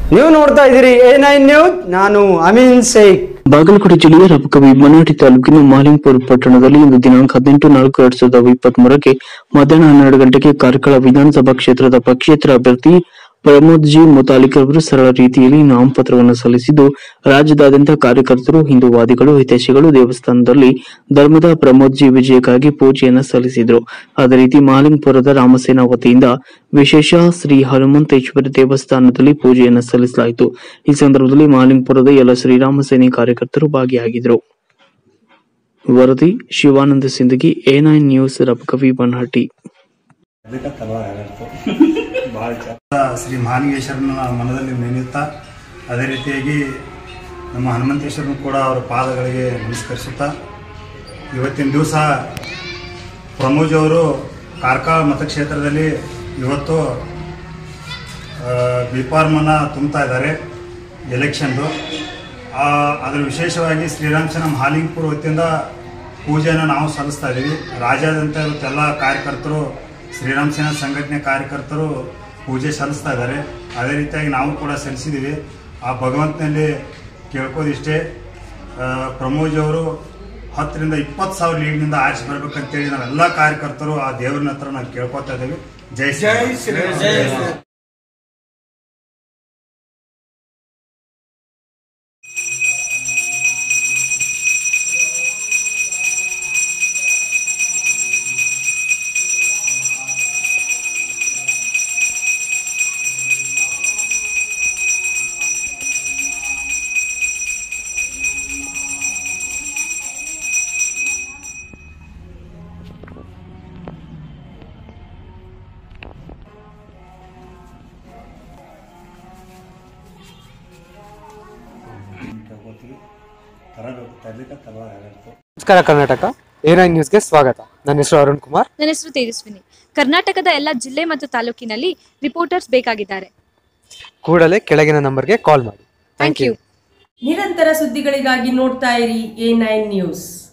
ನೀವು ನೋಡ್ತಾ ಇದ್ದೀರಿ ಎ ನೈನ್ ನ್ಯೂಸ್ ನಾನು ಅಮೀನ್ ಶೇಖ್ ಬಾಗಲಕೋಟೆ ಜಿಲ್ಲೆಯ ರಬಕವಿ ಮನಾಟಿ ತಾಲೂಕಿನ ಮಾಲಿಂಗ್ಪುರ ಪಟ್ಟಣದಲ್ಲಿ ಇಂದು ದಿನಾಂಕ ಹದಿನೆಂಟು ನಾಲ್ಕು ಎರಡ್ ಸಾವಿರದ ಇಪ್ಪತ್ತ್ ಮೂರಕ್ಕೆ ಮಧ್ಯಾಹ್ನ ಹನ್ನೆರಡು ಗಂಟೆಗೆ ಕಾರ್ಕಳ ವಿಧಾನಸಭಾ ಕ್ಷೇತ್ರದ ಪಕ್ಷೇತರ ಅಭ್ಯರ್ಥಿ ಪ್ರಮೋದ್ ಜಿ ಮುತಾಲಿಕ್ ಅವರು ಸರಳ ರೀತಿಯಲ್ಲಿ ನಾಮಪತ್ರವನ್ನು ಸಲ್ಲಿಸಿದ್ದು ರಾಜ್ಯದಾದ್ಯಂತ ಕಾರ್ಯಕರ್ತರು ಹಿಂದೂವಾದಿಗಳು ಹಿತೈಷಿಗಳು ದೇವಸ್ಥಾನದಲ್ಲಿ ಧರ್ಮದ ಪ್ರಮೋದ್ ಜಿ ವಿಜಯಕ್ಕಾಗಿ ಪೂಜೆಯನ್ನು ಸಲ್ಲಿಸಿದರು ಅದೇ ರೀತಿ ಮಾಲಿಂಗ್ಪುರದ ರಾಮಸೇನಾ ವತಿಯಿಂದ ವಿಶೇಷ ಶ್ರೀ ಹನುಮಂತೇಶ್ವರ ದೇವಸ್ಥಾನದಲ್ಲಿ ಪೂಜೆಯನ್ನು ಸಲ್ಲಿಸಲಾಯಿತು ಈ ಸಂದರ್ಭದಲ್ಲಿ ಮಾಲಿಂಗ್ಪುರದ ಎಲ್ಲ ಶ್ರೀರಾಮ ಸೇನೆ ಕಾರ್ಯಕರ್ತರು ಭಾಗಿಯಾಗಿದ್ದರು ವರದಿ Shivananda Sindagi A nine news Rabakavi Banhatti Shri ಮಹಾಲಿಂಗೇಶ್ವರನ ಮನದಲ್ಲಿ ನೆನೆಯುತ್ತಾ ಅದೇ ರೀತಿಯಾಗಿ ನಮ್ಮ ಹನುಮಂತೇಶ್ವರನು ಕೂಡ ಅವರ ಪಾದಗಳಿಗೆ ನಮಸ್ಕರಿಸುತ್ತಾ ಇವತ್ತಿನ ದಿವಸ ಪ್ರಮೋಜ್ ಅವರು ಕಾರ್ಕಳ ಮತಕ್ಷೇತ್ರದಲ್ಲಿ ಇವತ್ತು ಬಿ ಫಾರ್ಮನ್ನು ತುಂಬ್ತಾ ಇದ್ದಾರೆ ಎಲೆಕ್ಷನ್ದು ಆ, ಅದರ ವಿಶೇಷವಾಗಿ ಶ್ರೀರಾಮ್ ಸೇನಾ ಹಾಲಿಂಗ್ಪುರ ವತಿಯಿಂದ ಪೂಜೆಯನ್ನು ನಾವು ಸಲ್ಲಿಸ್ತಾ ಇದ್ದೀವಿ ರಾಜ್ಯಾದ್ಯಂತ ಇವತ್ತೆಲ್ಲ ಕಾರ್ಯಕರ್ತರು ಶ್ರೀರಾಮ್ ಸೇನಾ ಸಂಘಟನೆ ಕಾರ್ಯಕರ್ತರು ಪೂಜೆ ಸಲ್ಲಿಸ್ತಾ ಇದ್ದಾರೆ ಅದೇ ರೀತಿಯಾಗಿ ನಾವು ಕೂಡ ಸಲ್ಲಿಸಿದ್ದೀವಿ ಆ ಭಗವಂತನಲ್ಲಿ ಕೇಳ್ಕೋದಿಷ್ಟೇ ಆ, ಪ್ರಮೋಜ್ ಅವರು ಹತ್ತರಿಂದ ಇಪ್ಪತ್ತು ಸಾವಿರ ಲೀಡ್ನಿಂದ ಆರಿಸಿ ಬರ್ಬೇಕಂತೇಳಿ ನಾವೆಲ್ಲ ಕಾರ್ಯಕರ್ತರು ಆ ದೇವರಿನ ಹತ್ರ ನಾವು ಕೇಳ್ಕೊತಾ ಇದ್ದೀವಿ ಜೈ ಶ್ರೀ ತರಬೇಕು ತರಲಿಕ್ಕೆ ತಲವಾರ ನಮಸ್ಕಾರ ಕರ್ನಾಟಕ ಎ ನೈನ್ ನ್ಯೂಸ್ಗೆ ಸ್ವಾಗತ ನನ್ನ ಹೆಸರು ಅರುಣ್ ಕುಮಾರ್ ನನ್ನ ಹೆಸರು ತೇಜಸ್ವಿನಿ ಕರ್ನಾಟಕದ ಎಲ್ಲ ಜಿಲ್ಲೆ ಮತ್ತು ತಾಲೂಕಿನಲ್ಲಿ ರಿಪೋರ್ಟರ್ಸ್ ಬೇಕಾಗಿದ್ದಾರೆ ಕೂಡಲೇ ಕೆಳಗಿನ ನಂಬರ್ಗೆ ಕಾಲ್ ಮಾಡಿ ಥ್ಯಾಂಕ್ ಯು ನಿರಂತರ ಸುದ್ದಿಗಳಿಗಾಗಿ ನೋಡ್ತಾ ಇರಿ ಎ ನೈನ್ ನ್ಯೂಸ್